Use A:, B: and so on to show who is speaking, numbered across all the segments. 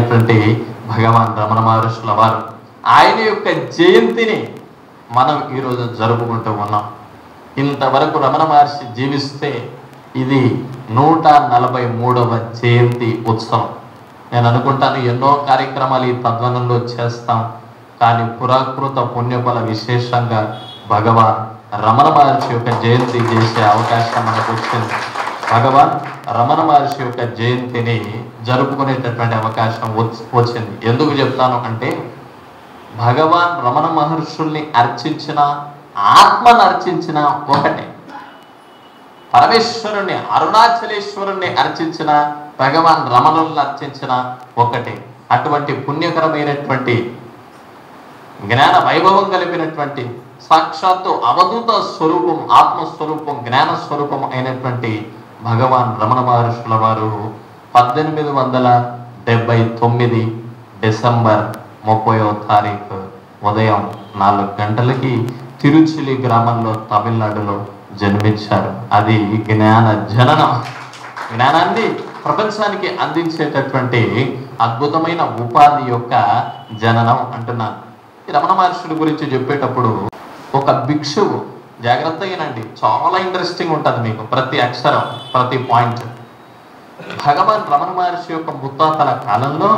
A: అయినటువంటి భగవాన్ రమణ మహర్షుల వారు ఆయన యొక్క జయంతిని మనం ఈరోజు జరుపుకుంటూ ఉన్నాం ఇంతవరకు రమణ మహర్షి జీవిస్తే ఇది నూట నలభై మూడవ జయంతి ఉత్సవం నేను అనుకుంటాను ఎన్నో కార్యక్రమాలు ఈ తద్వనంలో చేస్తాం కానీ పురాకృత పుణ్యబల విశేషంగా భగవాన్ రమణ మహర్షి యొక్క జయంతి చేసే అవకాశం మనకు వచ్చింది భగవాన్ రమణ మహర్షి యొక్క జయంతిని జరుపుకునేటటువంటి అవకాశం వచ్చి- వచ్చింది ఎందుకు చెప్తాను అంటే భగవాన్ రమణ మహర్షుల్ని అర్చించిన ఆత్మను అర్చించిన ఒకటే పరమేశ్వరుణ్ణి అరుణాచలేశ్వరుణ్ణి అర్చించిన భగవాన్ రమణుల్ని అర్చించిన ఒకటే అటువంటి పుణ్యకరమైనటువంటి జ్ఞాన వైభవం కలిపినటువంటి సాక్షాత్తు అవధూత స్వరూపం ఆత్మస్వరూపం జ్ఞాన స్వరూపం అయినటువంటి భగవాన్ రమణ మహర్షుల వారు పద్దెనిమిది వందల డెబ్బై తొమ్మిది డిసెంబర్ ముప్పైవ తారీఖు ఉదయం నాలుగు గంటలకి తిరుచిలి గ్రామంలో తమిళనాడులో జన్మించారు అది జ్ఞాన జననం జ్ఞానాన్ని ప్రపంచానికి అందించేటటువంటి అద్భుతమైన ఉపాధి యొక్క జననం అంటున్నాను ఈ రమణ మహర్షుడి గురించి చెప్పేటప్పుడు ఒక భిక్షువు జాగ్రత్తగానండి చాలా ఇంట్రెస్టింగ్ ఉంటుంది మీకు ప్రతి అక్షరం ప్రతి పాయింట్ భగవాన్ రమణ మహర్షి యొక్క ముత్తాతల కాలంలో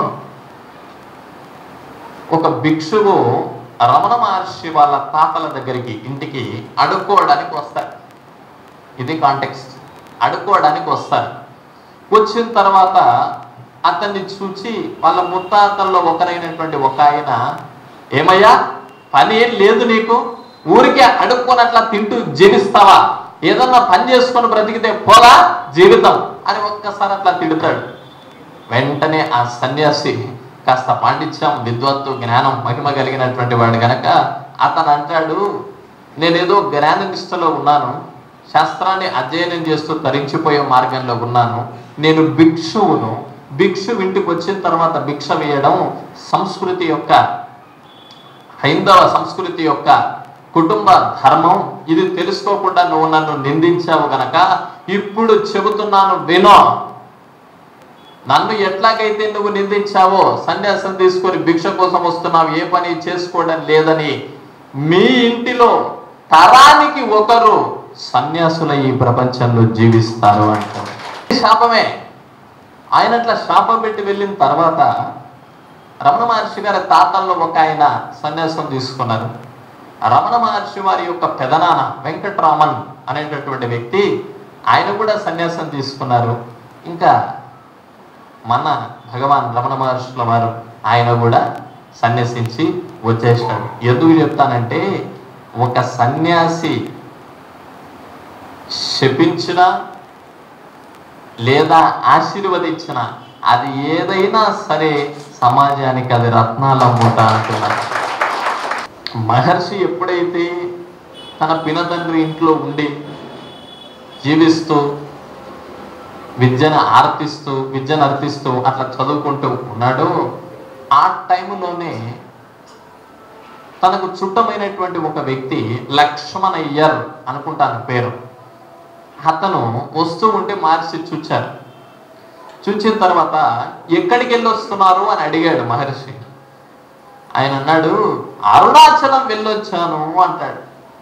A: ఒక భిక్షువు రమణ మహర్షి వాళ్ళ తాతల దగ్గరికి ఇంటికి అడుక్కోవడానికి వస్తారు ఇది కాంటెక్స్ట్ అడుక్కోవడానికి వస్తారు వచ్చిన తర్వాత అతన్ని చూచి వాళ్ళ ముత్తాతల్లో ఒకరైనటువంటి ఒక ఆయన ఏమయ్యా పని ఏం లేదు నీకు ఊరికే అడుక్కోనట్లా తింటూ జీవిస్తావా ఏదన్నా పని చేసుకొని బ్రతికితే పోలా జీవితం అని ఒక్కసారి అట్లా తిడతాడు వెంటనే ఆ సన్యాసి కాస్త పాండిత్యం విద్వత్తు జ్ఞానం మహిమ కలిగినటువంటి వాడు గనక అతను అంటాడు నేనేదో జ్ఞాన నిష్టలో ఉన్నాను శాస్త్రాన్ని అధ్యయనం చేస్తూ తరించిపోయే మార్గంలో ఉన్నాను నేను భిక్షువును భిక్షు ఇంటికి వచ్చిన తర్వాత భిక్ష వేయడం సంస్కృతి యొక్క హైందవ సంస్కృతి యొక్క కుటుంబ ధర్మం ఇది తెలుసుకోకుండా నువ్వు నన్ను నిందించావు గనక ఇప్పుడు చెబుతున్నాను వినో నన్ను ఎట్లాగైతే నువ్వు నిందించావో సన్యాసం తీసుకొని భిక్ష కోసం వస్తున్నావు ఏ పని చేసుకోవడం లేదని మీ ఇంటిలో తరానికి ఒకరు సన్యాసుల ఈ ప్రపంచంలో జీవిస్తారు అంటారు ఇది శాపమే ఆయన అట్లా శాపం పెట్టి వెళ్ళిన తర్వాత రమణ మహర్షి గారి తాతల్లో ఒక ఆయన సన్యాసం తీసుకున్నారు రమణ మహర్షి వారి యొక్క పెదనాన్న వెంకట్రామన్ అనేటటువంటి వ్యక్తి ఆయన కూడా సన్యాసం తీసుకున్నారు ఇంకా మన భగవాన్ రమణ మహర్షుల వారు ఆయన కూడా సన్యసించి వచ్చేసాడు ఎందుకు చెప్తానంటే ఒక సన్యాసి శపించిన లేదా ఆశీర్వదించిన అది ఏదైనా సరే సమాజానికి అది రత్నాల మూట అంటున్నారు మహర్షి ఎప్పుడైతే తన పినతండ్రి ఇంట్లో ఉండి జీవిస్తూ విద్యను ఆర్తిస్తూ విద్యను అర్థిస్తూ అట్లా చదువుకుంటూ ఉన్నాడో ఆ టైంలోనే తనకు చుట్టమైనటువంటి ఒక వ్యక్తి లక్ష్మణయ్యర్ అనుకుంటాను పేరు అతను వస్తూ ఉంటే మహర్షి చూచారు చూచిన తర్వాత ఎక్కడికి వెళ్ళి వస్తున్నారు అని అడిగాడు మహర్షి ఆయన అన్నాడు అరుణాచలం వెళ్ళొచ్చాను అంటాడు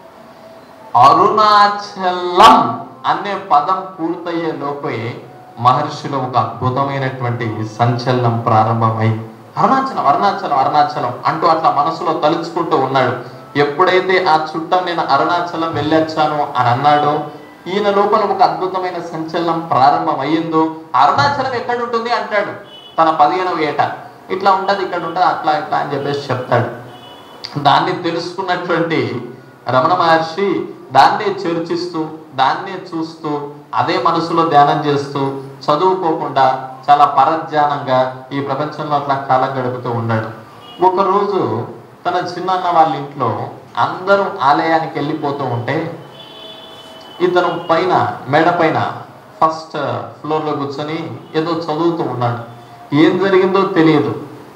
A: అరుణాచలం అనే పదం పూర్తయ్యే లోపే మహర్షిలో ఒక అద్భుతమైనటువంటి సంచలనం ప్రారంభమై అరుణాచలం అరుణాచలం అరుణాచలం అంటూ అట్లా మనసులో తలుచుకుంటూ ఉన్నాడు ఎప్పుడైతే ఆ చుట్టం నేను అరుణాచలం వెళ్ళొచ్చాను అని అన్నాడో ఈయన లోపల ఒక అద్భుతమైన సంచలనం ప్రారంభం అయ్యిందో అరుణాచలం ఎక్కడ ఉంటుంది అంటాడు తన పదిహేనవ ఏట ఇట్లా ఉంటది ఇక్కడ ఉంటుంది అట్లా ఇట్లా అని చెప్పేసి చెప్తాడు దాన్ని తెలుసుకున్నటువంటి రమణ మహర్షి దాన్నే చర్చిస్తూ దాన్నే చూస్తూ అదే మనసులో ధ్యానం చేస్తూ చదువుకోకుండా చాలా పరధ్యానంగా ఈ ప్రపంచంలో అట్లా కాలం గడుపుతూ ఉన్నాడు ఒకరోజు తన చిన్నన్న వాళ్ళ ఇంట్లో అందరూ ఆలయానికి వెళ్ళిపోతూ ఉంటే ఇతను పైన మేడ పైన ఫస్ట్ ఫ్లోర్లో కూర్చొని ఏదో చదువుతూ ఉన్నాడు ఏం జరిగిందో తెలియదు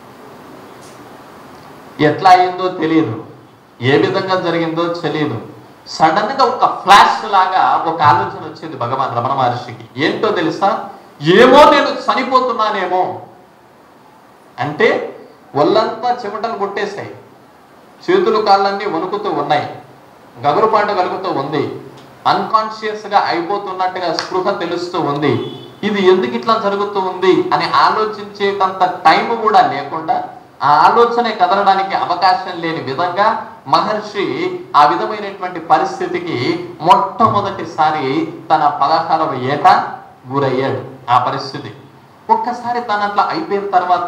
A: ఎట్లా అయిందో తెలియదు ఏ విధంగా జరిగిందో తెలియదు సడన్ గా ఒక ఫ్లాష్ లాగా ఒక ఆలోచన వచ్చింది భగవాన్ రమణ మహర్షికి ఏంటో తెలుసా ఏమో నేను చనిపోతున్నానేమో అంటే ఒళ్ళంతా చెమటలు కొట్టేశాయి చేతులు కాళ్ళన్నీ వణుకుతూ ఉన్నాయి గగురుపాటు కలుగుతూ ఉంది అన్కాన్షియస్ గా అయిపోతున్నట్టుగా స్పృహ తెలుస్తూ ఉంది ఇది ఎందుకు ఇట్లా జరుగుతూ ఉంది అని ఆలోచించేటంత టైం కూడా లేకుండా ఆ ఆలోచన కదలడానికి అవకాశం లేని విధంగా మహర్షి ఆ విధమైనటువంటి పరిస్థితికి మొట్టమొదటిసారి తన పదహారవ ఏట గురయ్యాడు ఆ పరిస్థితి ఒక్కసారి తన అట్లా అయిపోయిన తర్వాత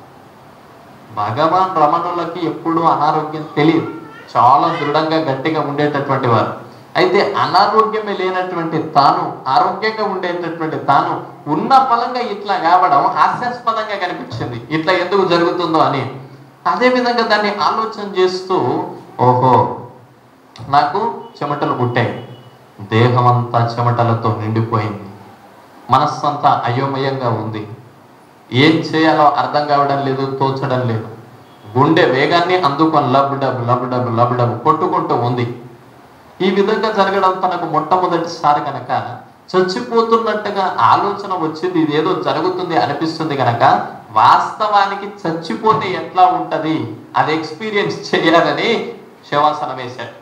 A: భగవాన్ రమణులకి ఎప్పుడూ అనారోగ్యం తెలియదు చాలా దృఢంగా గట్టిగా ఉండేటటువంటి వారు అయితే అనారోగ్యమే లేనటువంటి తాను ఆరోగ్యంగా ఉండేటటువంటి తాను ఉన్న ఫలంగా ఇట్లా కావడం హాస్యాస్పదంగా కనిపించింది ఇట్లా ఎందుకు జరుగుతుందో అని అదే విధంగా దాన్ని ఆలోచన చేస్తూ ఓహో నాకు చెమటలు పుట్టాయి దేహం అంతా చెమటలతో నిండిపోయింది మనస్సంతా అయోమయంగా ఉంది ఏం చేయాలో అర్థం కావడం లేదు తోచడం లేదు గుండె వేగాన్ని అందుకొని lub dub lub dub lub dub కొట్టుకుంటూ ఉంది ఈ విధంగా జరగడం తనకు మొట్టమొదటిసారి కనుక చచ్చిపోతున్నట్టుగా ఆలోచన వచ్చింది ఇదేదో జరుగుతుంది అనిపిస్తుంది కనుక వాస్తవానికి చచ్చిపోతే ఎట్లా ఉంటది అది ఎక్స్పీరియన్స్ చేయాలని శివాసనం వేశాడు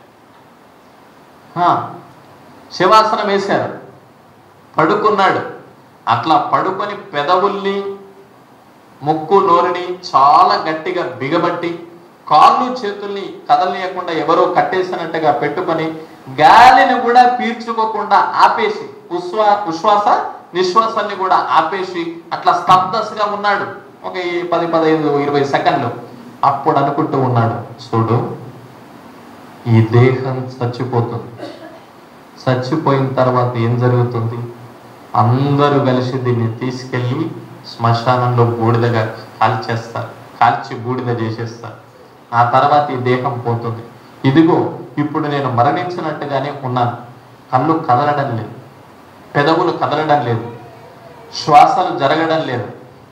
A: ఆ, శివాసనం వేశారు పడుకున్నాడు అట్లా పడుకొని పెదవుల్ని ముక్కు నోరుని చాలా గట్టిగా బిగబట్టి కాళ్ళు చేతుల్ని కదలనీయకుండా ఎవరో కట్టేసినట్టుగా పెట్టుకొని గాలిని కూడా పీల్చుకోకుండా ఆపేసి ఉశ్వా ఉశ్వాస నిశ్వాసాన్ని కూడా ఆపేసి అట్లా స్తబ్దస్గా ఉన్నాడు ఒక ఈ పది పదహైదు ఇరవై సెకండ్లు అప్పుడు అనుకుంటూ ఉన్నాడు చూడు ఈ దేహం చచ్చిపోతుంది చచ్చిపోయిన తర్వాత ఏం జరుగుతుంది అందరూ కలిసి దీన్ని తీసుకెళ్ళి శ్మశానంలో బూడిదగా కాల్చేస్తారు కాల్చి బూడిద చేసేస్తారు ఆ తర్వాత ఈ దేహం పోతుంది ఇదిగో ఇప్పుడు నేను మరణించినట్టుగానే ఉన్నాను కళ్ళు కదలడం లేదు పెదవులు కదలడం లేదు శ్వాసలు జరగడం లేదు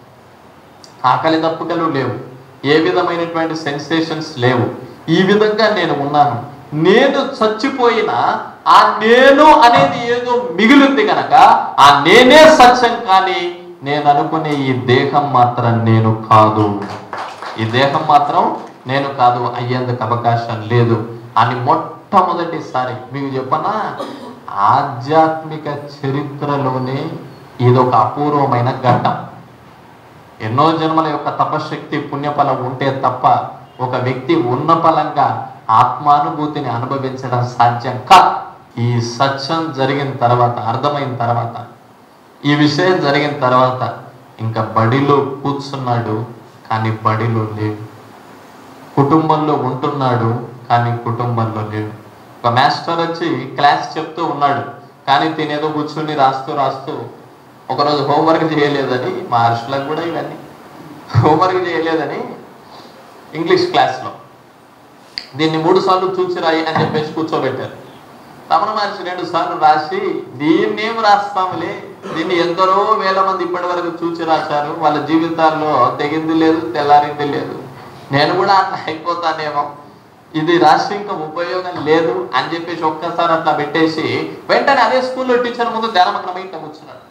A: ఆకలి దప్పుకలు లేవు ఏ విధమైనటువంటి సెన్సేషన్స్ లేవు ఈ విధంగా నేను ఉన్నాను నేను చచ్చిపోయిన ఆ నేను అనేది ఏదో మిగిలింది కనుక ఆ నేనే సత్యం కానీ నేను అనుకునే ఈ దేహం మాత్రం నేను కాదు ఈ దేహం మాత్రం నేను కాదు అయ్యేందుకు అవకాశం లేదు అని మొట్టమొదటిసారి మీకు చెప్పనా ఆధ్యాత్మిక చరిత్రలోనే ఇదొక అపూర్వమైన ఘట్టం ఎన్నో జన్మల యొక్క తపశక్తి పుణ్యఫలం ఉంటే తప్ప ఒక వ్యక్తి ఉన్న ఫలంగా ఆత్మానుభూతిని అనుభవించడం సాధ్యం కా ఈ సత్యం జరిగిన తర్వాత అర్థమైన తర్వాత ఈ విషయం జరిగిన తర్వాత ఇంకా బడిలో కూర్చున్నాడు కానీ బడిలో లేడు కుటుంబంలో ఉంటున్నాడు కానీ కుటుంబంలో లేడు ఒక మాస్టర్ వచ్చి క్లాస్ చెప్తూ ఉన్నాడు కానీ తినేదో కూర్చుని రాస్తూ రాస్తూ ఒకరోజు హోంవర్క్ చేయలేదని మా హర్షులకు కూడా ఇవన్నీ హోంవర్క్ చేయలేదని ఇంగ్లీష్ క్లాస్లో దీన్ని మూడు సార్లు చూసి రాయి అని చెప్పేసి కూర్చోబెట్టారు రమణ మహర్షి రెండు సార్లు రాసి దీన్ని ఏం రాస్తాములే దీన్ని ఎందరో వేల మంది ఇప్పటి వరకు చూసి రాశారు వాళ్ళ జీవితాల్లో తెగింది లేదు తెల్లారింది లేదు నేను కూడా అట్లా అయిపోతానేమో ఇది రాసి ఇంకా ఉపయోగం లేదు అని చెప్పేసి ఒక్కసారి అట్లా పెట్టేసి వెంటనే అదే స్కూల్లో టీచర్ ముందు ధ్యానమగ్నమై ఇట్లా కూర్చున్నాడు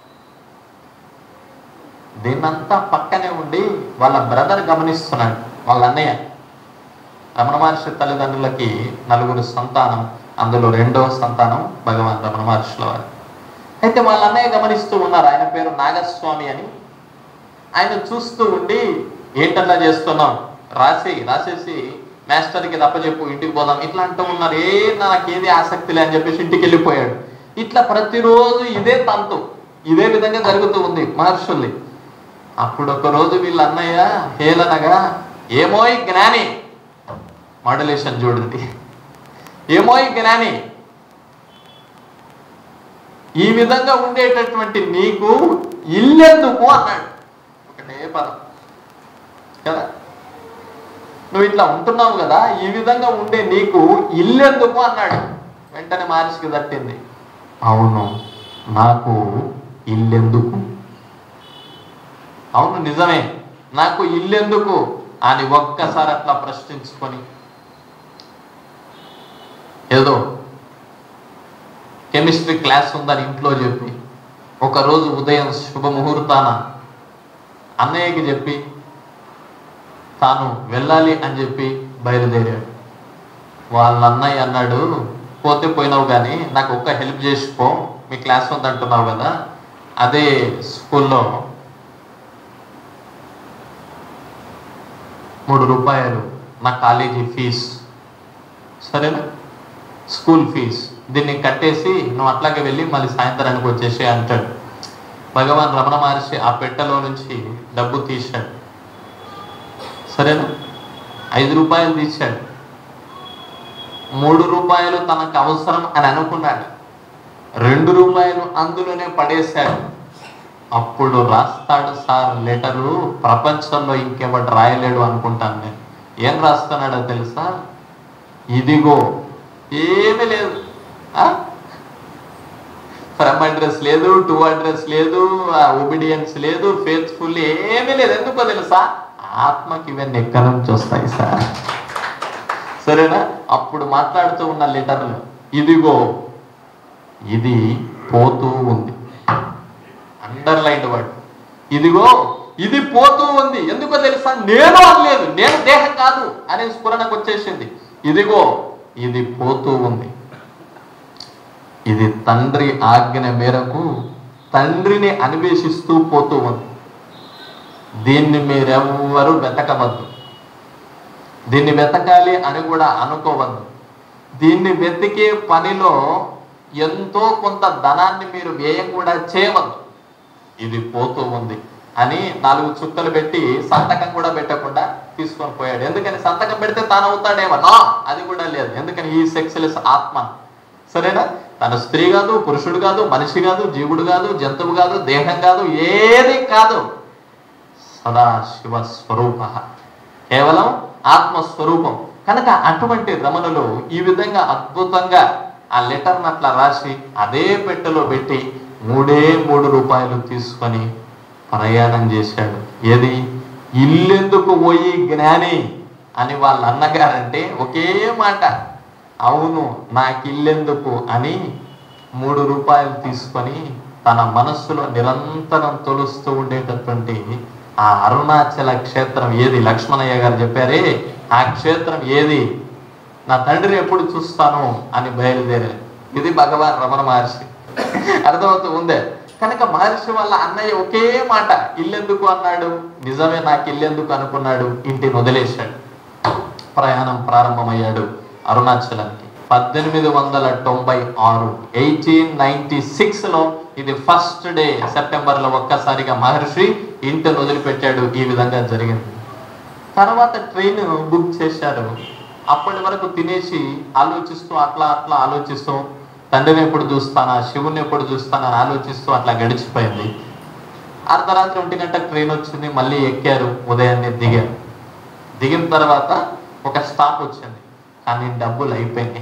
A: దీన్నంతా పక్కనే ఉండి వాళ్ళ బ్రదర్ గమనిస్తున్నాడు వాళ్ళ అన్నయ్య రమణ మహర్షి తల్లిదండ్రులకి నలుగురు సంతానం అందులో రెండవ సంతానం భగవాన్ రమణ మహర్షుల వారు అయితే వాళ్ళ అన్నయ్య గమనిస్తూ ఉన్నారు ఆయన పేరు నాగస్వామి అని ఆయన చూస్తూ ఉండి ఏంటన్నా చేస్తున్నాం రాసి రాసేసి మాస్టర్కి తప్పచెప్పు ఇంటికి పోదాం ఇట్లా అంటూ ఉన్నారు ఏ నాకేది ఆసక్తి లే అని చెప్పేసి ఇంటికి వెళ్ళిపోయాడు ఇట్లా ప్రతిరోజు ఇదే తంతు ఇదే విధంగా జరుగుతూ ఉంది మహర్షుల్ని అప్పుడు ఒక రోజు వీళ్ళ అన్నయ్య హేళనగా ఏమోయ్ జ్ఞాని మాడ్యులేషన్ చూడండి ఏమోయ్ జ్ఞాని ఈ విధంగా ఉండేటటువంటి నీకు ఇల్లెందుకు అన్నాడు ఒకటే పదం కదా నువ్వు ఇట్లా ఉంటున్నావు కదా ఈ విధంగా ఉండే నీకు ఇల్లెందుకు అన్నాడు వెంటనే మహర్షికి తట్టింది అవును నాకు ఇల్లెందుకు అవును నిజమే నాకు ఇల్లెందుకు అని ఒక్కసారి అట్లా ప్రశ్నించుకొని ఏదో కెమిస్ట్రీ క్లాస్ ఉందని ఇంట్లో చెప్పి ఒకరోజు ఉదయం శుభముహూర్తాన అన్నయ్యకి చెప్పి తాను వెళ్ళాలి అని చెప్పి బయలుదేరాడు వాళ్ళ అన్నయ్య అన్నాడు పోతే పోయినావు కానీ నాకు ఒక్క హెల్ప్ చేసిపో మీ క్లాస్ వద్ద అంటున్నావు కదా అదే స్కూల్లో మూడు రూపాయలు నా కాలేజీ ఫీజ్ సరేనా స్కూల్ ఫీజ్ దీన్ని కట్టేసి నువ్వు అట్లాగే వెళ్ళి మళ్ళీ సాయంత్రానికి వచ్చేసి అంటాడు భగవాన్ రమణ మహర్షి ఆ పెట్టెలో నుంచి డబ్బు తీశాడు సరేనా ఐదు రూపాయలు తీశాడు మూడు రూపాయలు తనకు అవసరం అని అనుకున్నాడు రెండు రూపాయలు అందులోనే పడేశాడు అప్పుడు రాస్తాడు సార్ లెటరు ప్రపంచంలో ఇంకెవడు రాయలేడు అనుకుంటాను నేను ఏం రాస్తున్నాడో తెలుసా ఇదిగో ఏమీ లేదు ఫ్రమ్ అడ్రస్ లేదు టు అడ్రస్ లేదు ఒబిడియన్స్ లేదు ఫేత్ఫుల్ ఏమీ లేదు ఎందుకో తెలుసా ఆత్మకి ఇవన్నీ ఎక్కడి నుంచి వస్తాయి సార్ సరేనా అప్పుడు మాట్లాడుతూ ఉన్న లెటర్లు ఇదిగో ఇది పోతూ ఉంది అండర్లైన్ వర్డ్ ఇదిగో ఇది పోతూ ఉంది ఎందుకో తెలుసా నేను అనలేదు నేను దేహం కాదు అనే స్ఫురణకు వచ్చేసింది ఇదిగో ఇది పోతూ ఉంది ఇది తండ్రి ఆజ్ఞ మేరకు తండ్రిని అన్వేషిస్తూ పోతూ ఉంది దీన్ని మీరెవ్వరూ వెతకవద్దు దీన్ని వెతకాలి అని కూడా అనుకోవద్దు దీన్ని వెతికే పనిలో ఎంతో కొంత ధనాన్ని మీరు వ్యయం కూడా చేయవద్దు ఇది పోతూ ఉంది అని నాలుగు చుక్కలు పెట్టి సంతకం కూడా పెట్టకుండా తీసుకొని పోయాడు ఎందుకని సంతకం పెడితే తాను అవుతాడేమో నా అది కూడా లేదు ఎందుకని ఈ సెక్స్లెస్ ఆత్మ సరేనా తన స్త్రీ కాదు పురుషుడు కాదు మనిషి కాదు జీవుడు కాదు జంతువు కాదు దేహం కాదు ఏది కాదు సదా శివ స్వరూప కేవలం ఆత్మస్వరూపం కనుక అటువంటి రమణులు ఈ విధంగా అద్భుతంగా ఆ లెటర్ని అట్లా రాసి అదే పెట్టెలో పెట్టి మూడే మూడు రూపాయలు తీసుకొని ప్రయాణం చేశాడు ఏది ఇల్లెందుకు పోయి జ్ఞాని అని వాళ్ళ అన్నగారంటే ఒకే మాట అవును నాకు ఇల్లెందుకు అని మూడు రూపాయలు తీసుకొని తన మనస్సులో నిరంతరం తొలుస్తూ ఉండేటటువంటి ఆ అరుణాచల క్షేత్రం ఏది లక్ష్మణయ్య గారు చెప్పారే ఆ క్షేత్రం ఏది నా తండ్రిని ఎప్పుడు చూస్తాను అని బయలుదేరారు ఇది భగవాన్ రమణ మహర్షి అర్థమవుతూ ఉందే కనుక మహర్షి వాళ్ళ అన్నయ్య ఒకే మాట ఇల్లెందుకు అన్నాడు నిజమే నాకు ఇల్లెందుకు అనుకున్నాడు ఇంటిని వదిలేశాడు ప్రయాణం ప్రారంభమయ్యాడు అరుణాచలానికి పద్దెనిమిది వందల తొంభై ఆరు ఎయిటీన్ నైన్టీ సిక్స్లో ఇది ఫస్ట్ డే సెప్టెంబర్లో ఒక్కసారిగా మహర్షి ఇంటిని వదిలిపెట్టాడు ఈ విధంగా జరిగింది తర్వాత ట్రైన్ బుక్ చేశారు అప్పటి వరకు తినేసి ఆలోచిస్తూ అట్లా అట్లా ఆలోచిస్తూ తండ్రిని ఎప్పుడు చూస్తానా శివుని ఎప్పుడు చూస్తానా అని ఆలోచిస్తూ అట్లా గడిచిపోయింది అర్ధరాత్రి ఒంటి గంట ట్రైన్ వచ్చింది మళ్ళీ ఎక్కారు ఉదయాన్నే దిగారు దిగిన తర్వాత ఒక స్టాప్ వచ్చింది కానీ డబ్బులు అయిపోయినాయి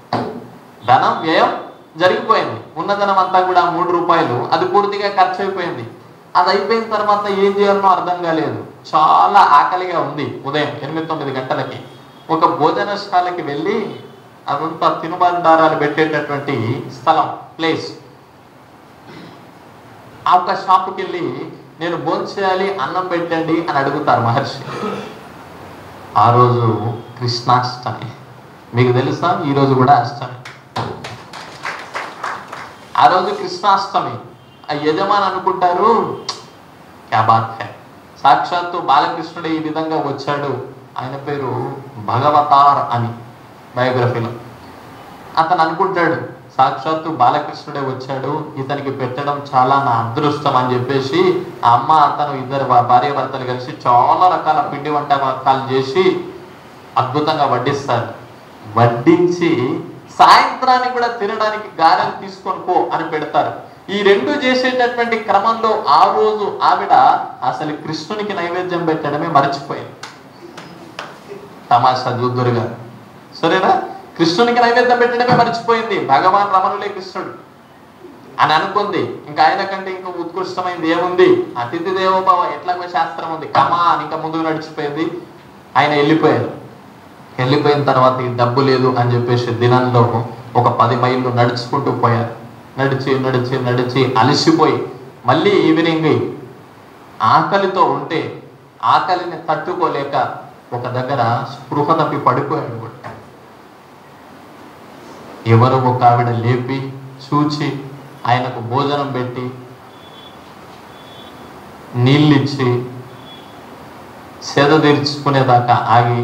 A: ధనం వ్యయం జరిగిపోయింది ఉన్న ధనం అంతా కూడా మూడు రూపాయలు అది పూర్తిగా ఖర్చు అయిపోయింది అది అయిపోయిన తర్వాత ఏం చేయాలనో అర్థం కాలేదు చాలా ఆకలిగా ఉంది ఉదయం ఎనిమిది తొమ్మిది గంటలకి ఒక భోజనశాలకి వెళ్ళి అదంతా తినుబండారాలు పెట్టేటటువంటి స్థలం ప్లేస్ ఆ ఒక షాపుకి వెళ్ళి నేను భోంచేయాలి అన్నం పెట్టండి అని అడుగుతారు మహర్షి ఆ రోజు కృష్ణాష్టమి మీకు తెలుసా ఈ రోజు కూడా అష్టమి ఆ రోజు కృష్ణాష్టమి ఆ యజమాని అనుకుంటారు క్యా బాత్ హై సాక్షాత్తు బాలకృష్ణుడు ఈ విధంగా వచ్చాడు ఆయన పేరు భగవతార్ అని బయోగ్రఫీలో అతను అనుకుంటాడు సాక్షాత్తు బాలకృష్ణుడే వచ్చాడు ఇతనికి పెట్టడం చాలా నా అదృష్టం అని చెప్పేసి ఆ అమ్మ అతను ఇద్దరు భార్య భర్తలు కలిసి చాలా రకాల పిండి వంటకాలు చేసి అద్భుతంగా వడ్డిస్తారు వడ్డించి సాయంత్రానికి కూడా తినడానికి గారెలు తీసుకొని పో అని పెడతారు ఈ రెండు చేసేటటువంటి క్రమంలో ఆ రోజు ఆవిడ అసలు కృష్ణునికి నైవేద్యం పెట్టడమే మర్చిపోయింది తమాషా చూద్దురుగా సరేనా కృష్ణునికి నైవేద్యం పెట్టడమే మర్చిపోయింది భగవాన్ రమణులే కృష్ణుడు అని అనుకుంది ఇంకా ఆయన కంటే ఇంకా ఉత్కృష్టమైంది ఏముంది అతిథి దేవోభవ ఎట్లాగో శాస్త్రం ఉంది కమా అని ఇంకా ముందుకు నడిచిపోయింది ఆయన వెళ్ళిపోయారు వెళ్ళిపోయిన తర్వాత ఈ డబ్బు లేదు అని చెప్పేసి దినంలో ఒక పది మైళ్ళు నడుచుకుంటూ పోయారు నడిచి నడిచి నడిచి అలసిపోయి మళ్ళీ ఈవినింగ్ ఆకలితో ఉంటే ఆకలిని తట్టుకోలేక ఒక దగ్గర స్పృహ తప్పి పడిపోయాడు కూడా ఎవరు ఒక ఆవిడ లేపి చూచి ఆయనకు భోజనం పెట్టి నీళ్ళిచ్చి సేద తీర్చుకునేదాకా ఆగి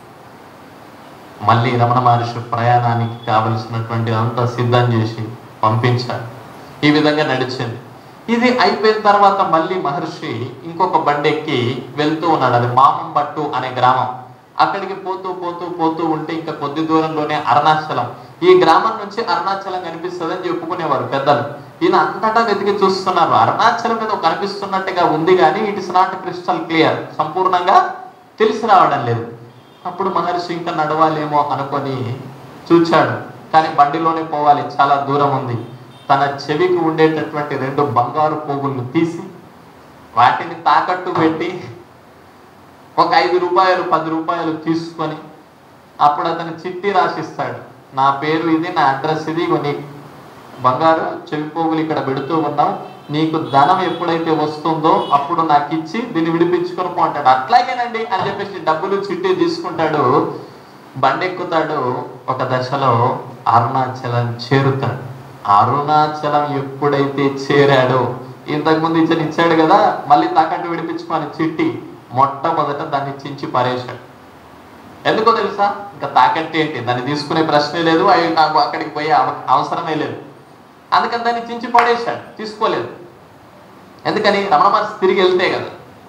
A: మళ్ళీ రమణ మహర్షి ప్రయాణానికి కావలసినటువంటి అంతా సిద్ధం చేసి పంపించారు ఈ విధంగా నడిచింది ఇది అయిపోయిన తర్వాత మళ్ళీ మహర్షి ఇంకొక బండి ఎక్కి వెళ్తూ ఉన్నాడు అది మామంబట్టు అనే గ్రామం అక్కడికి పోతూ పోతూ పోతూ ఉంటే ఇంకా కొద్ది దూరంలోనే అరుణాచలం ఈ గ్రామం నుంచి అరుణాచలం కనిపిస్తుందని చెప్పుకునేవారు పెద్దలు ఈయన అంతటా వెతికి చూస్తున్నారు అరుణాచలం మీద కనిపిస్తున్నట్టుగా ఉంది కానీ it is not crystal clear సంపూర్ణంగా తెలిసి రావడం లేదు అప్పుడు మహర్షి ఇంకా నడవాలేమో అనుకొని చూచాడు కానీ బండిలోనే పోవాలి చాలా దూరం ఉంది తన చెవికి ఉండేటటువంటి రెండు బంగారు పోగులను తీసి వాటిని తాకట్టు పెట్టి ఒక ఐదు రూపాయలు పది రూపాయలు తీసుకొని అప్పుడు అతను చిట్టి రాసిస్తాడు నా పేరు ఇది నా అడ్రస్ ఇది ఇగో నీ బంగారు చెవి పోగులు ఇక్కడ పెడుతూ ఉన్నాం నీకు ధనం ఎప్పుడైతే వస్తుందో అప్పుడు నాకు ఇచ్చి దీన్ని విడిపించుకొని పోంటాడు అట్లాగేనండి అని చెప్పేసి డబ్బులు చిట్టి తీసుకుంటాడు బండి ఎక్కుతాడు ఒక దశలో అరుణాచలం చేరుతాడు అరుణాచలం ఎప్పుడైతే చేరాడో ఇంతకుముందు ఇచ్చిన ఇచ్చాడు కదా మళ్ళీ తాకట్టు విడిపించుకొని చిట్టి మొట్టమొదట దాన్ని చించి పారేశాడు ఎందుకో తెలుసా ఇంకా తాకట్టు ఏంటి దాన్ని తీసుకునే ప్రశ్నే లేదు అవి నాకు అక్కడికి పోయే అవ- అవసరమే లేదు అందుకని దాన్ని చించి పడేశాడు తీసుకోలేదు ఎందుకని రమణ మహర్షి తిరిగి వెళ్తే కదా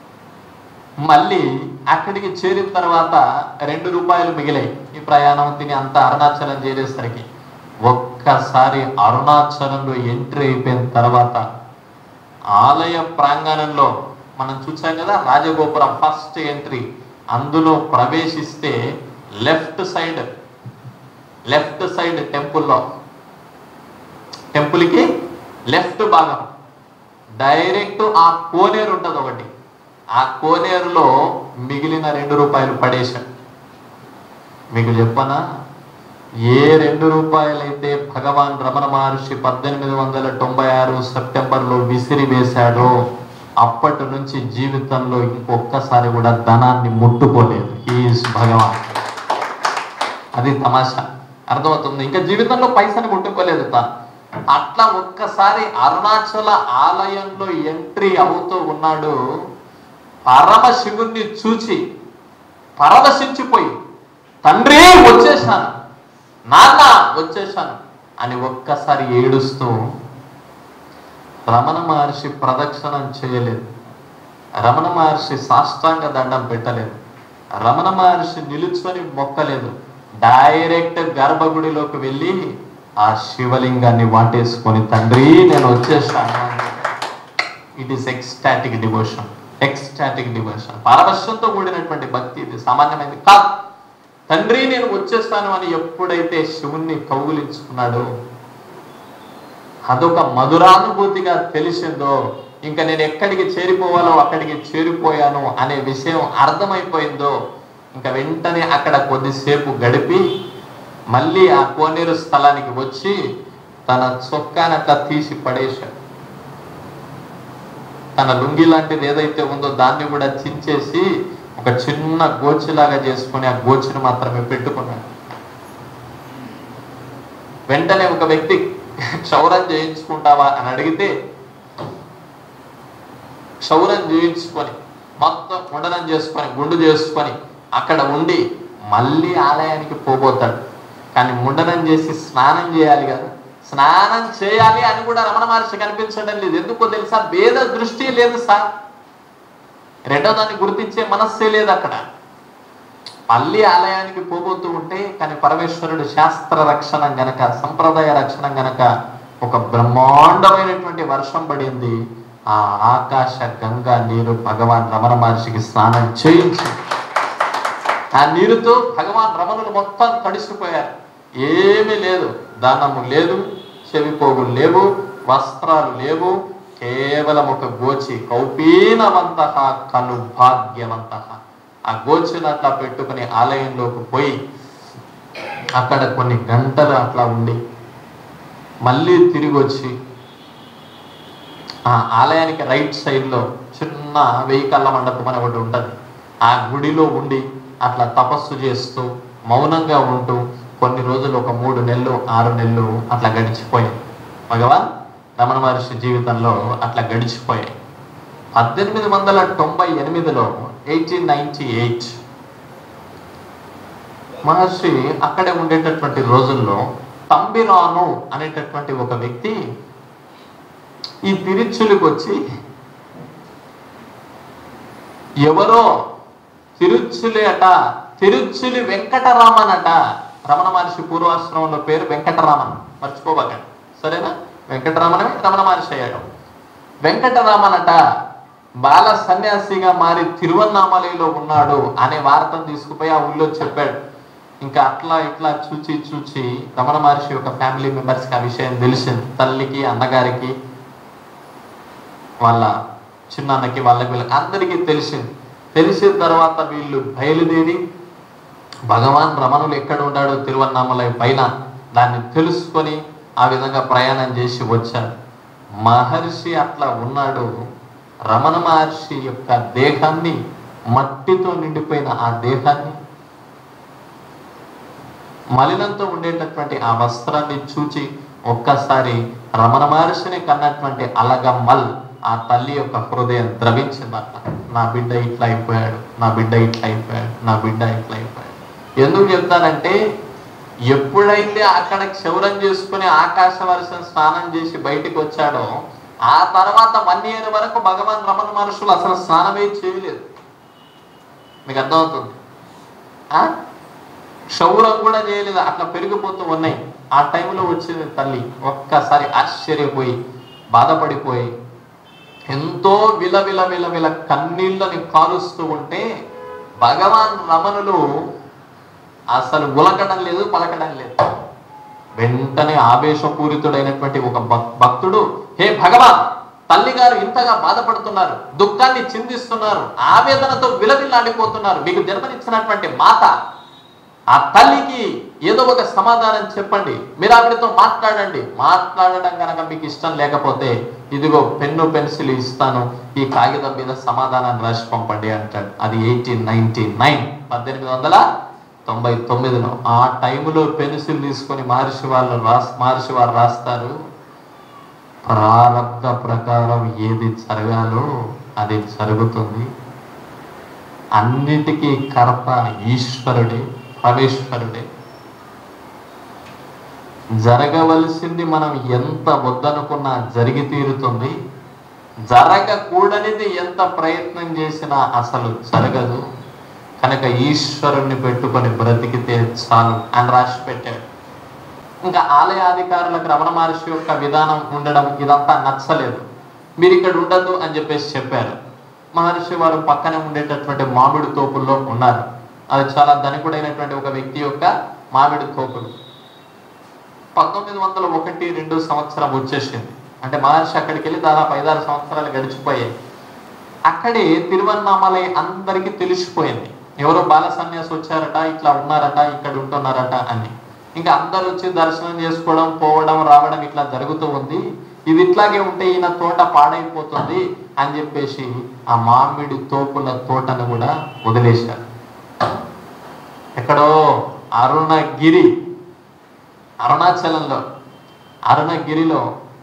A: మళ్ళీ అక్కడికి చేరిన తర్వాత రెండు రూపాయలు మిగిలాయి ఈ ప్రయాణం తిని అంత అరుణాచలం చేరేసరికి ఒక్కసారి అరుణాచలంలో ఎంట్రీ అయిపోయిన తర్వాత ఆలయ ప్రాంగణంలో మనం చూసాం కదా రాజగోపురం ఫస్ట్ ఎంట్రీ అందులో ప్రవేశిస్తే లెఫ్ట్ సైడ్ లెఫ్ట్ సైడ్ టెంపుల్లో టెంపుల్కి లెఫ్ట్ భాగం డైరెక్ట్ ఆ కోనేరు ఉంటుంది ఒకటి ఆ కోనేరులో మిగిలిన రెండు రూపాయలు పడేశాడు మీకు చెప్పనా ఏ రెండు రూపాయలైతే భగవాన్ రమణ మహర్షి పద్దెనిమిది వందల తొంభై ఆరు సెప్టెంబర్లో విసిరి వేశాడో అప్పటి నుంచి జీవితంలో ఇంకొక్కసారి కూడా ధనాన్ని ముట్టుకోలేదు ఈజ్ భగవాన్ అది తమాషా అర్థమవుతుంది ఇంకా జీవితంలో పైసని ముట్టుకోలేదు తాను అట్లా ఒక్కసారి అరుణాచల ఆలయంలో ఎంట్రీ అవుతూ ఉన్నాడు పరమశివుణ్ణి చూచి పరవశించిపోయి తండ్రి వచ్చేసాను నాన్న వచ్చేసాను అని ఒక్కసారి ఏడుస్తూ రమణ మహర్షి ప్రదక్షిణం చేయలేదు రమణ మహర్షి సాష్టాంగ దండం పెట్టలేదు రమణ మహర్షి నిలుచుకొని మొక్కలేదు డైరెక్ట్ గర్భగుడిలోకి వెళ్ళి ఆ శివలింగాన్ని వాటేసుకొని తండ్రి నేను వచ్చేసాను it is ecstatic devotion ecstatic devotion పారవశ్యంతో కూడినటువంటి భక్తి ఇది సామాన్యమైనది కాదు తండ్రి నేను వచ్చేస్తాను అని ఎప్పుడైతే శివుణ్ణి కౌగులించుకున్నాడో అదొక మధురానుభూతిగా తెలిసిందో ఇంకా నేను ఎక్కడికి చేరిపోవాలో అక్కడికి చేరిపోయాను అనే విషయం అర్థమైపోయిందో ఇంకా వెంటనే అక్కడ కొద్దిసేపు గడిపి మళ్ళీ ఆ కోనేరు స్థలానికి వచ్చి తన చొక్కాని అట్లా తీసి పడేశాడు తన లుంగి లాంటిది ఏదైతే ఉందో దాన్ని కూడా చించేసి ఒక చిన్న గోచిలాగా చేసుకుని ఆ గోచిని మాత్రమే పెట్టుకున్నాడు వెంటనే ఒక వ్యక్తి క్షౌరం చేయించుకుంటావా అని అడిగితే క్షౌరం చేయించుకొని మొత్తం ఉండనం చేసుకొని గుండు చేసుకొని అక్కడ ఉండి మళ్ళీ ఆలయానికి పోబోతాడు కానీ ముండనం చేసి స్నానం చేయాలి కదా స్నానం చేయాలి అని కూడా రమణ మహర్షి కనిపించడం లేదు ఎందుకో తెలుసా భేద దృష్టి లేదు సార్ రెండో దాన్ని గుర్తించే మనస్సే లేదు అక్కడ మళ్ళీ ఆలయానికి పోబోతూ ఉంటే కానీ పరమేశ్వరుడు శాస్త్ర రక్షణ గనక సంప్రదాయ రక్షణ గనక ఒక బ్రహ్మాండమైనటువంటి వర్షం పడింది ఆ ఆకాశ గంగా నీరు భగవాన్ రమణ మహర్షికి స్నానం చేయించి ఆ నీరుతో భగవాన్ రమణులు మొత్తం తడిసిపోయారు ఏమీ లేదు దానము లేదు చెవిపోగులు లేవు వస్త్రాలు లేవు కేవలం ఒక గోచి కౌపీనవంత కను భాగ్యవంత ఆ గోచిని అట్లా పెట్టుకుని ఆలయంలోకి పోయి అక్కడ కొన్ని గంటలు అట్లా ఉండి మళ్ళీ తిరిగి వచ్చి ఆ ఆలయానికి రైట్ సైడ్ లో చిన్న వెయ్యి కళ్ళ మండపం అని ఒకటి ఉంటుంది ఆ గుడిలో ఉండి అట్లా తపస్సు చేస్తూ మౌనంగా ఉంటూ కొన్ని రోజులు ఒక మూడు నెలలు ఆరు నెలలు అట్లా గడిచిపోయాయి భగవాన్ రమణ మహర్షి జీవితంలో అట్లా గడిచిపోయాయి పద్దెనిమిది వందల తొంభై ఎనిమిదిలో ఎయిటీన్ నైన్టీ ఎయిట్ మహర్షి అక్కడే ఉండేటటువంటి రోజుల్లో తంబిరాను అనేటటువంటి ఒక వ్యక్తి ఈ తిరుచులకు వచ్చి ఎవరో తిరుచులి అట తిరుచులి వెంకటరామన్ అట రమణ మహర్షి పూర్వాశ్రమంలో పేరు వెంకటరామన్ మర్చిపోబాకండి సరేనా వెంకటరామన్ రమణ మహర్షి అయ్యాడు వెంకటరామన్ అట బాల సన్యాసిగా మారి తిరువన్నామలలో ఉన్నాడు అనే వార్తను తీసుకుపోయి ఆ ఊళ్ళో చెప్పాడు ఇంకా అట్లా ఇట్లా చూచి చూచి రమణ మహర్షి యొక్క ఫ్యామిలీ మెంబర్స్కి ఆ విషయం తెలిసింది తల్లికి అన్నగారికి వాళ్ళ చిన్నన్నకి వాళ్ళకి వీళ్ళకి అందరికీ తెలిసింది తెలిసిన తర్వాత వీళ్ళు బయలుదేరి భగవాన్ రమణులు ఎక్కడ ఉన్నాడో తిరువన్నామలై పైన దాన్ని తెలుసుకొని ఆ విధంగా ప్రయాణం చేసి వచ్చారు మహర్షి అట్లా ఉన్నాడు రమణ మహర్షి యొక్క దేహాన్ని మట్టితో నిండిపోయిన ఆ దేహాన్ని మలినంతో ఉండేటటువంటి ఆ వస్త్రాన్ని చూచి ఒక్కసారి రమణ మహర్షిని కన్నటువంటి అలగమ్మల్ ఆ తల్లి యొక్క హృదయం ద్రవించిందట నా బిడ్డ ఇట్లా అయిపోయాడు నా బిడ్డ ఇట్లా అయిపోయాడు నా బిడ్డ ఇట్లా అయిపోయాడు ఎందుకు చెప్తానంటే ఎప్పుడైతే అక్కడ క్షౌరం చేసుకుని ఆకాశ వర్షం స్నానం చేసి బయటికి వచ్చాడో ఆ తర్వాత వన్ ఇయర్ వరకు భగవాన్ రమణ మహర్షులు అసలు స్నానమే చేయలేదు మీకు అర్థమవుతుంది ఆ? క్షౌరం కూడా చేయలేదు అట్లా పెరిగిపోతూ ఉన్నాయి ఆ టైంలో వచ్చింది తల్లి ఒక్కసారి ఆశ్చర్యపోయి బాధపడిపోయి ఎంతో విలవిల విలవిల కన్నీళ్ళని కాలుస్తూ ఉంటే భగవాన్ రమణులు అసలు ఉలకడం లేదు పలకడం లేదు వెంటనే ఆవేశపూరితుడైనటువంటి ఒక భక్- భక్తుడు హే భగవాన్ తల్లి గారు ఇంతగా బాధపడుతున్నారు దుఃఖాన్ని చిందిస్తున్నారు ఆవేదనతో విలవిల్లాడిపోతున్నారు మీకు జన్మనిచ్చినటువంటి మాత ఆ తల్లికి ఏదో ఒక సమాధానం చెప్పండి మీరు ఆవిడతో మాట్లాడండి మాట్లాడడం కనుక మీకు ఇష్టం లేకపోతే ఇదిగో పెన్ను పెన్సిల్ ఇస్తాను ఈ కాగితం మీద సమాధానాన్ని రాసి పంపండి అంటాడు అది ఎయిటీన్ నైన్టీ నైన్ పద్దెనిమిది వందల తొంభై తొమ్మిదిలో ఆ టైంలో పెన్సిల్ తీసుకొని మహర్షి వాళ్ళు రాస్ మహర్షి వారు రాస్తారు ప్రారంభ ప్రకారం ఏది జరగాలో అది జరుగుతుంది అన్నిటికీ కర్త ఈశ్వరుడే పరమేశ్వరుడే జరగవలసింది మనం ఎంత వద్దనుకున్నా జరిగి తీరుతుంది జరగకూడనిది ఎంత ప్రయత్నం చేసినా అసలు జరగదు కనుక ఈశ్వరుణ్ణి పెట్టుకొని బ్రతికితే చాలు అని రాసి పెట్టాడు ఇంకా ఆలయ అధికారులకు రమణ మహర్షి యొక్క విధానం ఉండడం ఇదంతా నచ్చలేదు మీరు ఇక్కడ ఉండదు అని చెప్పేసి చెప్పారు మహర్షి వారు పక్కనే ఉండేటటువంటి మామిడి తోపుల్లో ఉన్నారు అది చాలా ధనికుడైనటువంటి ఒక వ్యక్తి యొక్క మామిడి తోపులు పంతొమ్మిది వందల ఒకటి రెండు సంవత్సరం వచ్చేసింది అంటే మహర్షి అక్కడికి వెళ్ళి దాదాపు ఐదారు సంవత్సరాలు గడిచిపోయాయి అక్కడే తిరువన్నామలై అందరికీ తెలిసిపోయింది ఎవరో బాల సన్యాసి వచ్చారట ఇట్లా ఉన్నారట ఇక్కడ ఉంటున్నారట అని ఇంకా అందరు వచ్చి దర్శనం చేసుకోవడం పోవడం రావడం ఇట్లా జరుగుతూ ఉంది ఇది ఇట్లాగే ఉంటే ఈయన తోట పాడైపోతుంది అని చెప్పేసి ఆ మామిడి తోపుల తోటను కూడా వదిలేశారు ఎక్కడో అరుణగిరి అరుణాచలంలో అరుణగిరిలో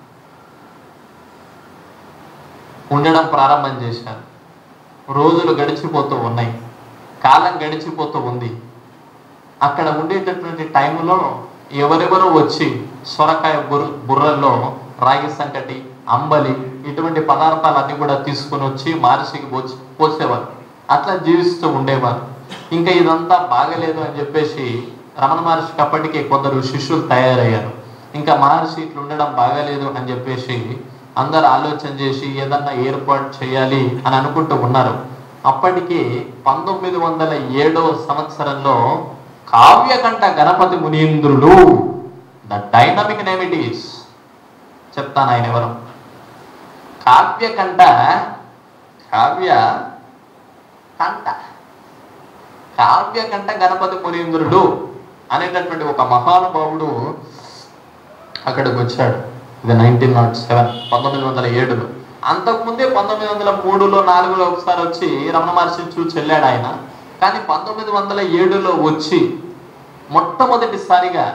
A: ఉండడం ప్రారంభం చేశారు రోజులు గడిచిపోతూ ఉన్నాయి కాలం గడిచిపోతూ ఉంది అక్కడ ఉండేటటువంటి టైంలో ఎవరెవరో వచ్చి సొరకాయ బుర్ర బుర్రల్లో రాగి సంకటి అంబలి ఇటువంటి పదార్థాలన్నీ కూడా తీసుకొని వచ్చి మహర్షికి పోసి పోసేవారు అట్లా జీవిస్తూ ఉండేవారు ఇంకా ఇదంతా బాగలేదు అని చెప్పేసి రమణ మహర్షికి అప్పటికే కొందరు శిష్యులు తయారయ్యారు ఇంకా మహర్షి ఇట్లా ఉండడం బాగలేదు అని చెప్పేసి అందరు ఆలోచన చేసి ఏదన్నా ఏర్పాటు చేయాలి అని అనుకుంటూ ఉన్నారు అప్పటికి పంతొమ్మిది వందల ఏడవ సంవత్సరంలో కావ్యకంఠ గణపతి మునీంద్రుడు the dynamic name it is చెప్తాను ఆయన ఎవరు కావ్యకంఠ కావ్య కంఠ కావ్యకంఠ గణపతి మునీంద్రుడు అనేటటువంటి ఒక మహానుభావుడు అక్కడికి వచ్చాడు ఇది నైన్టీన్ నాట్ సెవెన్ పంతొమ్మిది వందల ఏడులో అంతకుముందే పంతొమ్మిది వందల మూడులో నాలుగులో ఒకసారి వచ్చి రమణ మహర్షిని చూసి వెళ్ళాడు ఆయన కానీ పంతొమ్మిది వందల ఏడులో వచ్చి మొట్టమొదటిసారిగా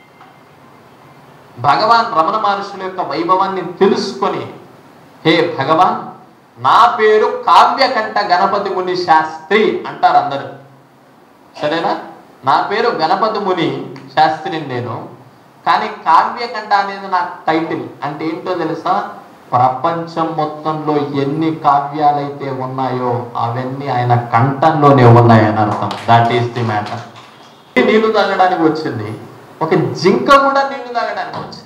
A: భగవాన్ రమణ మహర్షుల యొక్క వైభవాన్ని తెలుసుకొని హే భగవాన్ నా పేరు కావ్యకంఠ గణపతి ముని శాస్త్రి అంటారు అందరూ సరేనా నా పేరు గణపతి ముని శాస్త్రిని నేను కానీ కావ్యకంఠ అనేది నా టైటిల్ అంటే ఏంటో తెలుసా ప్రపంచం మొత్తంలో ఎన్ని కావ్యాలైతే ఉన్నాయో అవన్నీ ఆయన కంఠంలోనే ఉన్నాయని అర్థం దట్ ఈస్ ది మ్యాటర్ నీళ్లు తాగడానికి వచ్చింది ఒక జింక కూడా నీళ్లు తాగడానికి వచ్చింది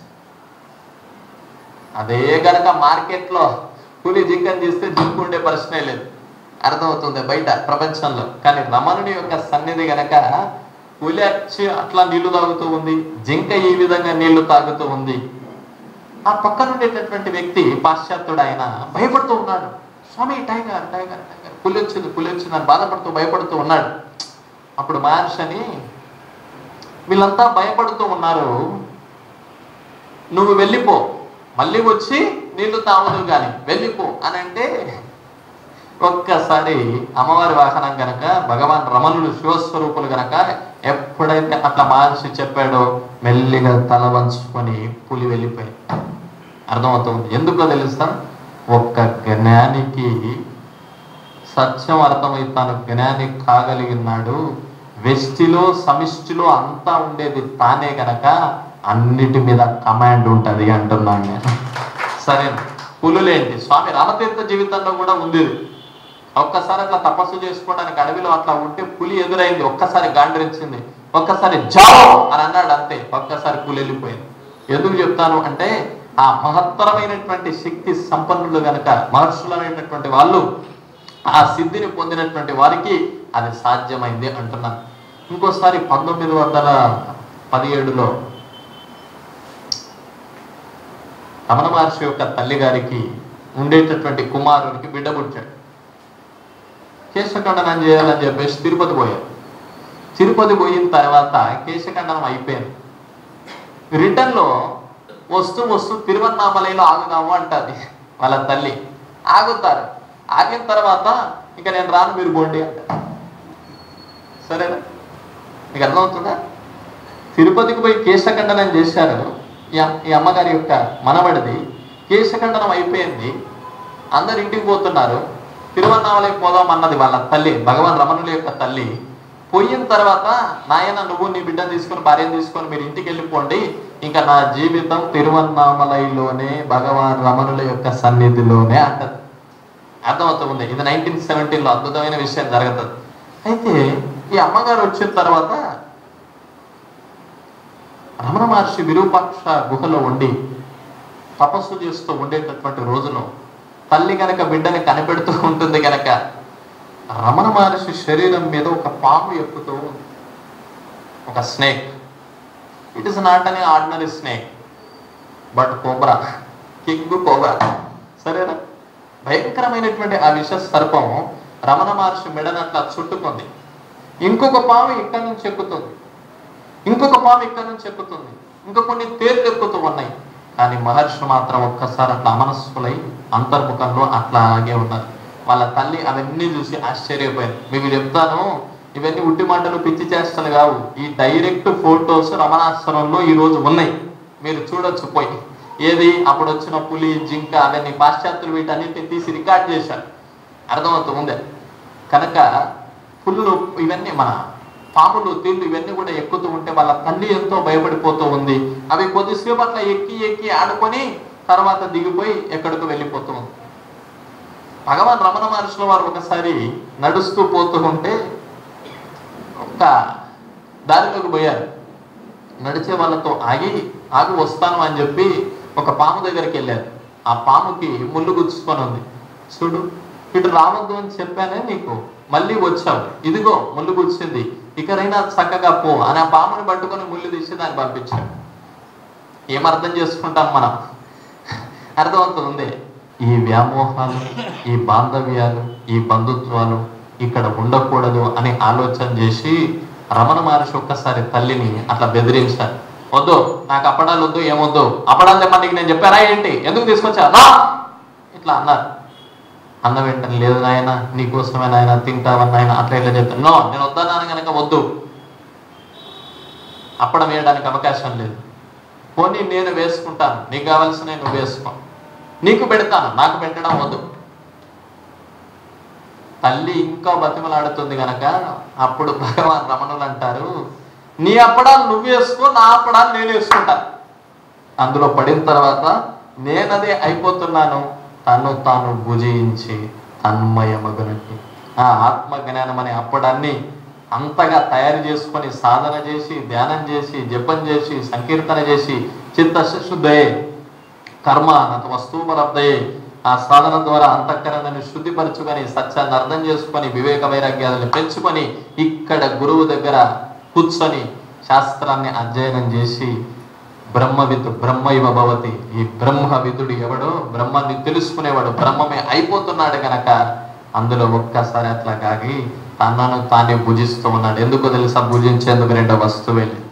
A: అదే గనక మార్కెట్లో పులి జింకని తీస్తే జింక ఉండే ప్రశ్నే లేదు అర్థమవుతుంది బయట ప్రపంచంలో కానీ రమణుని యొక్క సన్నిధి గనక పులి వచ్చి అట్లా నీళ్లు తాగుతూ ఉంది జింక ఈ విధంగా నీళ్లు తాగుతూ ఉంది ఆ పక్కన ఉండేటటువంటి వ్యక్తి పాశ్చాత్యుడు ఆయన భయపడుతూ ఉన్నాడు స్వామి టైగర్ టైగర్ టైగర్ పులి వచ్చింది పులి వచ్చింది అని బాధపడుతూ భయపడుతూ ఉన్నాడు అప్పుడు మహర్షని వీళ్ళంతా భయపడుతూ ఉన్నారు నువ్వు వెళ్ళిపో మళ్ళీ వచ్చి నీళ్లు తాగదు కానీ వెళ్ళిపో అని అంటే ఒక్కసారి అమ్మవారి వాహనం గనక భగవాన్ రమణుడు శివస్వరూపులు గనక ఎప్పుడైతే అట్లా మహర్షి చెప్పాడో మెల్లిగా తల వంచుకొని పులి వెళ్ళిపోయి అర్థమవుతుంది ఎందుకో తెలుసా ఒక్క జ్ఞానికి సత్యం అర్థమై తాను జ్ఞాని కాగలిగినాడు వెష్టిలో సమిష్టిలో అంతా ఉండేది తానే గనక అన్నిటి మీద కమాండ్ ఉంటది అంటున్నాను నేను సరే పులులేంటి స్వామి రామతీర్థ జీవితంలో కూడా ఉంది ఇది. ఒక్కసారి అట్లా తపస్సు చేసుకోవడానికి అడవిలో అట్లా ఉంటే పులి ఎదురైంది ఒక్కసారి గాండ్రించింది ఒక్కసారి జాओ అని అన్నాడు అంతే ఒక్కసారి పులి వెళ్ళిపోయింది ఎందుకు చెప్తాను అంటే ఆ మహత్తరమైనటువంటి శక్తి సంపన్నులు గనక మహర్షులు అనేటటువంటి వాళ్ళు ఆ సిద్ధిని పొందినటువంటి వారికి అది సాధ్యమైంది అంటున్నాను ఇంకోసారి పంతొమ్మిది వందల పదిహేడులో రమణ మహర్షి యొక్క తల్లి గారికి ఉండేటటువంటి కుమారునికి బిడ్డ పుట్టాడు కేశఖండనం చేయాలని చెప్పేసి తిరుపతి పోయారు తిరుపతి పోయిన తర్వాత కేశఖండనం అయిపోయింది రిటర్న్ లో వస్తూ వస్తూ తిరువన్నామలైలో ఆగుదాము అంటది వాళ్ళ తల్లి ఆగుతారు ఆగిన తర్వాత ఇక నేను రాను మీరు పోండి అంట సరేనా మీకు అర్థమవుతుందా తిరుపతికి పోయి కేశఖండనం చేశారు ఈ అమ్- ఈ అమ్మగారి యొక్క మనవడిది కేశఖండనం అయిపోయింది అందరు ఇంటికి పోతున్నారు తిరువన్నామలై పోదాం అన్నది వాళ్ళ తల్లి భగవాన్ రమణుల యొక్క తల్లి పోయిన తర్వాత నాయన నువ్వు నీ బిడ్డను తీసుకొని భార్యను తీసుకొని మీరు ఇంటికి వెళ్ళిపోండి ఇంకా నా జీవితం తిరువన్నామలైలోనే భగవాన్ రమణుల యొక్క సన్నిధిలోనే అంటది అర్థమవుతుంది ఇది నైన్టీన్ సెవెంటీన్లో అద్భుతమైన విషయం జరుగుతుంది అయితే ఈ అమ్మగారు వచ్చిన తర్వాత రమణ మహర్షి విరూపాక్ష గుహలో ఉండి తపస్సు చేస్తూ ఉండేటటువంటి రోజులో తల్లి గనక బిడ్డని కనిపెడుతూ ఉంటుంది గనక రమణ మహర్షి శరీరం మీద ఒక పాము ఎక్కుతూ ఉంది ఒక స్నేక్ ఇట్ ఇస్ నాట్ అనే ordinary snake but cobra king cobra సరేనా భయంకరమైనటువంటి ఆ విష సర్పం రమణ మహర్షి మెడనట్లా చుట్టుకుంది ఇంకొక పాము ఇక్కడి నుంచి ఎక్కుతుంది ఇంకొక పాము ఇక్కడ నుంచి ఎక్కుతుంది ఇంకా కొన్ని తేళ్లు ఎక్కుతూ ఉన్నాయి కానీ మహర్షి మాత్రం ఒక్కసారి అట్లా అమనస్సులై అంతర్ముఖంలో అట్లాగే ఉన్నారు వాళ్ళ తల్లి అవన్నీ చూసి ఆశ్చర్యపోయింది మీకు చెప్తాను ఇవన్నీ ఉట్టి మాటలు పిచ్చి చేష్టలు కావు ఈ డైరెక్ట్ ఫోటోస్ రమణాశ్రమంలో ఈ రోజు ఉన్నాయి మీరు చూడొచ్చు పోయి ఏది అప్పుడు వచ్చిన పులి జింక అవన్నీ పాశ్చాత్యులు వీటన్నిటిని తీసి రికార్డ్ చేశారు అర్థమవుతుంది కనుక పుల్లు ఇవన్నీ మన పాములు తీళ్ళు ఇవన్నీ కూడా ఎక్కుతూ ఉంటే వాళ్ళ తల్లి ఎంతో భయపడిపోతూ ఉంది అవి కొద్దిసేపు అట్లా ఎక్కి ఎక్కి ఆడుకొని తర్వాత దిగిపోయి ఎక్కడికి వెళ్ళిపోతూ ఉంది భగవాన్ రమణ మహర్షుల వారు ఒకసారి నడుస్తూ పోతూ ఉంటే ఒక దారిలోకి పోయారు నడిచే వాళ్ళతో ఆగి ఆగి వస్తాను అని చెప్పి ఒక పాము దగ్గరికి వెళ్ళారు ఆ పాముకి ముళ్ళు గుచ్చుకొని ఉంది చూడు ఇటు రావద్దు అని చెప్పానే నీకు మళ్ళీ వచ్చావు ఇదిగో ముళ్ళు గుచ్చింది ఇకరైనా చక్కగా పో అని ఆ పాముని పట్టుకొని ముళ్ళు తీసి దాన్ని పంపించాడు ఏం అర్థం చేసుకుంటాం మనం అర్థమవుతుంది ఈ వ్యామోహాలు ఈ బాంధవ్యాలు ఈ బంధుత్వాలు ఇక్కడ ఉండకూడదు అని ఆలోచన చేసి రమణ మహర్షి ఒక్కసారి తల్లిని అట్లా బెదిరించారు వద్దు నాకు అప్పడాలు వద్దు ఏమొద్దు అప్పడాలు తెమ్మని నీకు నేను చెప్పారా ఏంటి ఎందుకు తీసుకొచ్చా రా ఇట్లా అన్నారు అన్న వెంటనే లేదు నాయన నీకోసమే నాయన తింటావని నాయన అట్లా ఇట్లా చెప్తాను నో నేను వద్దన్నాను కనుక వద్దు అప్పడం వేయడానికి అవకాశం లేదు పోనీ నేను వేసుకుంటాను నీకు కావాల్సిన నువ్వు వేసుకో నీకు పెడతాను నాకు పెట్టడం వద్దు తల్లి ఇంకా బతిమలాడుతుంది గనక అప్పుడు భగవాన్ రమణులు అంటారు నీ అప్పడాలు నువ్వు వేసుకో నా అప్పడాలు నేను వేసుకుంటాను అందులో పడిన తర్వాత నేనదే అయిపోతున్నాను తను తాను భుజించి తన్మయమగునట్టి ఆ ఆత్మ జ్ఞానం అనే అప్పడాన్ని అంతగా తయారు చేసుకొని సాధన చేసి ధ్యానం చేసి జపం చేసి సంకీర్తన చేసి చిత్తశుద్ధయే కర్మ నత వస్తువులబ్దయే ఆ సాధన ద్వారా అంతఃకరణని శుద్ధిపరచుకొని సత్యాన్ని అర్థం చేసుకొని వివేక వైరాగ్యాలను పెంచుకొని ఇక్కడ గురువు దగ్గర కూర్చొని శాస్త్రాన్ని అధ్యయనం చేసి బ్రహ్మవిత్ బ్రహ్మైవ భవతి ఈ బ్రహ్మవిదుడు ఎవడో బ్రహ్మాన్ని తెలుసుకునేవాడు బ్రహ్మమే అయిపోతున్నాడు గనక అందులో ఒక్కసారి అట్లా కాగి తనను తానే భుజిస్తూ ఉన్నాడు ఎందుకు తెలుసా భుజించేందుకు రెండో వస్తువే లేదు